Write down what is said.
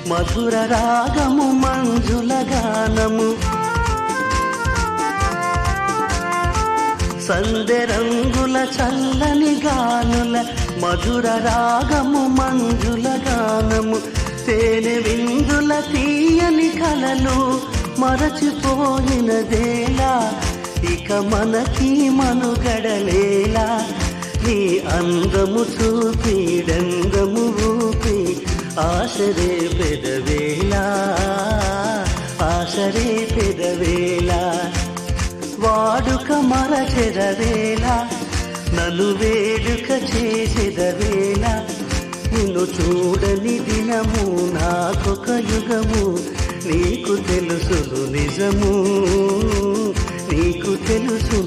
మధుర రాగము మంజుల గానము సందె రంగుల చల్లని గానుల మధుర రాగము మంజుల గానము తేనె విందుల తీయని కలలు మరచిపోయినదేలా ఇక మనకి మనుగడలేలా నీ అందము చూపి డంగము ఊపి ఆశరే పెదవేలా ఆశరే పెదవేలా వాడుక మరచెదవేళ నన్ను వేడుక చేసేదవేళ నిన్ను చూడని దినము నాకొక యుగము నీకు తెలుసును నిజము నీకు తెలుసు